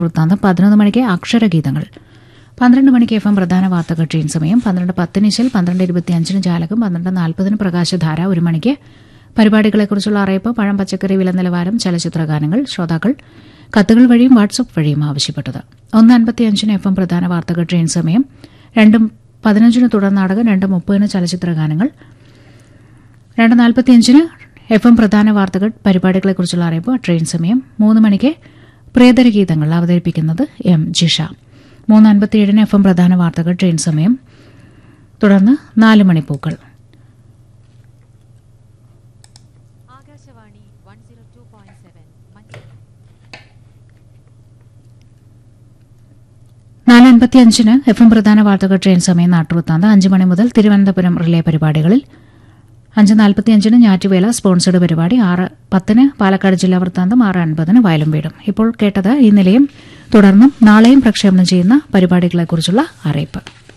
വൃത്താന്തം പതിനൊന്ന് മണിക്ക് അക്ഷരഗീതങ്ങൾ പന്ത്രണ്ട് മണിക്ക് എഫ് എം പ്രധാന വാർത്തകൾ ട്രെയിൻ സമയം പന്ത്രണ്ട് പത്തിന് ഇശൽ പന്ത്രണ്ട് ഇരുപത്തിയഞ്ചിന് ജാലകം പന്ത്രണ്ട് നാൽപ്പതിന് പ്രകാശധാര ഒരു മണിക്ക് പരിപാടികളെക്കുറിച്ചുള്ള അറിയിപ്പ് പഴം പച്ചക്കറി വില നിലവാരം ചലച്ചിത്ര ഗാനങ്ങൾ ശ്രോതാക്കൾ കത്തുകൾ വഴിയും വാട്സപ്പ് വഴിയും ആവശ്യപ്പെട്ടത് ഒന്ന് അൻപത്തിയഞ്ചിന് എഫ് എം പ്രധാന വാർത്തകൾ ട്രെയിൻ സമയം രണ്ടും പതിനഞ്ചിന് തുടർ നാടകം രണ്ട് മുപ്പതിന് ചലച്ചിത്ര ഗാനങ്ങൾ രണ്ട് നാൽപ്പത്തിയഞ്ചിന് എഫ് എം പ്രധാന വാർത്തകൾ പരിപാടികളെക്കുറിച്ചുള്ള അറിയിപ്പ് ട്രെയിൻ സമയം മൂന്ന് മണിക്ക് പ്രിയതര ഗീതങ്ങൾ അവതരിപ്പിക്കുന്നത് എം ജിഷ മൂന്ന് അൻപത്തിയേഴിന് എഫ് എം പ്രധാന വാർത്തകൾ ട്രെയിൻ സമയം തുടർന്ന് നാല് മണിപ്പൂക്കൾ Akashvani one zero two point seven Manjeri നാല് അൻപത്തിയഞ്ചിന് എഫ് എം പ്രധാന വാർത്തകൾ ട്രെയിൻ സമയം നാട്ടുവൃത്താന്ത് അഞ്ച് മണി മുതൽ തിരുവനന്തപുരം റിലേ പരിപാടികളിൽ അഞ്ച് നാൽപ്പത്തിയഞ്ചിന് ഞാറ്റുവേല സ്പോൺസർഡ് പരിപാടി ആറ് പത്തിന് പാലക്കാട് ജില്ലാ വൃത്താന്തം ആറ് അൻപതിന് വയലും വീടും ഇപ്പോൾ കേട്ടത് ഈ നിലയം തുടർന്നും നാളെയും പ്രക്ഷേപണം ചെയ്യുന്ന പരിപാടികളെക്കുറിച്ചുള്ള അറിയിപ്പ്